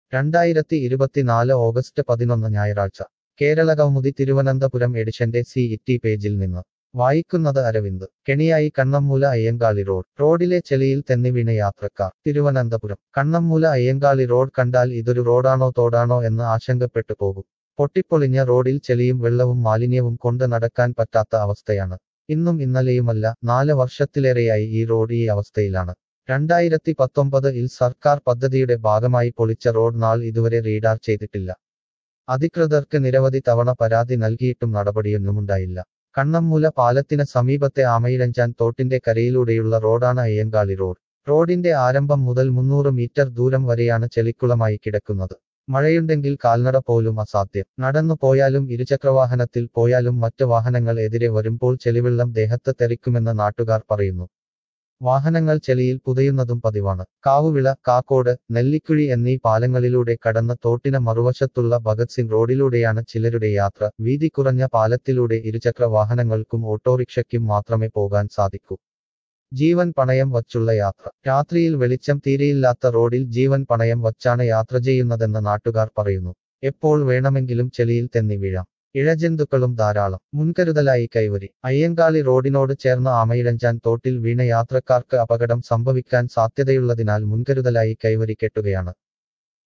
രണ്ടായിരത്തി ഇരുപത്തിനാല് ഓഗസ്റ്റ് പതിനൊന്ന് ഞായറാഴ്ച കേരളകൗമുദി തിരുവനന്തപുരം എഡിഷന്റെ സി ഇറ്റി പേജിൽ നിന്ന് വായിക്കുന്നത് അരവിന്ദ് കെണിയായി കണ്ണമ്മൂല അയ്യങ്കാളി റോഡ് റോഡിലെ ചെളിയിൽ തെന്നി വീണ യാത്രക്കാർ തിരുവനന്തപുരം കണ്ണമ്മൂല അയ്യങ്കാളി റോഡ് കണ്ടാൽ ഇതൊരു റോഡാണോ തോടാണോ എന്ന് ആശങ്കപ്പെട്ടു പോകും പൊട്ടിപ്പൊളിഞ്ഞ റോഡിൽ ചെളിയും വെള്ളവും മാലിന്യവും കൊണ്ട് നടക്കാൻ പറ്റാത്ത അവസ്ഥയാണ് ഇന്നും ഇന്നലെയുമല്ല നാല് വർഷത്തിലേറെയായി ഈ റോഡ് ഈ അവസ്ഥയിലാണ് രണ്ടായിരത്തി പത്തൊമ്പത് ഇൽ സർക്കാർ പദ്ധതിയുടെ ഭാഗമായി പൊളിച്ച റോഡ് നാൾ ഇതുവരെ റീഡാർ ചെയ്തിട്ടില്ല അധികൃതർക്ക് നിരവധി തവണ പരാതി നൽകിയിട്ടും നടപടിയൊന്നുമുണ്ടായില്ല കണ്ണമ്മൂല പാലത്തിന് സമീപത്തെ ആമയിഴഞ്ചാൻ തോട്ടിന്റെ കരയിലൂടെയുള്ള റോഡാണ് അയ്യങ്കാളി റോഡ് റോഡിന്റെ ആരംഭം മുതൽ മുന്നൂറ് മീറ്റർ ദൂരം വരെയാണ് ചെളിക്കുളമായി കിടക്കുന്നത് മഴയുണ്ടെങ്കിൽ കാൽനട പോലും അസാധ്യം നടന്നു പോയാലും ഇരുചക്രവാഹനത്തിൽ പോയാലും മറ്റ് വാഹനങ്ങൾ എതിരെ വരുമ്പോൾ ചെളിവെള്ളം ദേഹത്ത് തെറിക്കുമെന്ന് നാട്ടുകാർ പറയുന്നു വാഹനങ്ങൾ ചെളിയിൽ പുതയുന്നതും പതിവാണ് കാവുവിള കാക്കോട് നെല്ലിക്കുഴി എന്നീ പാലങ്ങളിലൂടെ കടന്ന തോട്ടിന് മറുവശത്തുള്ള ഭഗത് സിംഗ് റോഡിലൂടെയാണ് ചിലരുടെ യാത്ര വീതി കുറഞ്ഞ പാലത്തിലൂടെ ഇരുചക്ര വാഹനങ്ങൾക്കും ഓട്ടോറിക്ഷയ്ക്കും മാത്രമേ പോകാൻ സാധിക്കൂ ജീവൻ പണയം വച്ചുള്ള യാത്ര രാത്രിയിൽ വെളിച്ചം തീരെയില്ലാത്ത റോഡിൽ ജീവൻ പണയം വച്ചാണ് യാത്ര ചെയ്യുന്നതെന്ന് നാട്ടുകാർ പറയുന്നു എപ്പോൾ വേണമെങ്കിലും ചെളിയിൽ തെന്നി വീഴാം ഇഴജന്തുക്കളും ധാരാളം മുൻകരുതലായി കൈവരി അയ്യങ്കാളി റോഡിനോട് ചേർന്ന് ആമയിഴഞ്ചാൻ തോട്ടിൽ വീണ യാത്രക്കാർക്ക് അപകടം സംഭവിക്കാൻ സാധ്യതയുള്ളതിനാൽ മുൻകരുതലായി കൈവരി കെട്ടുകയാണ്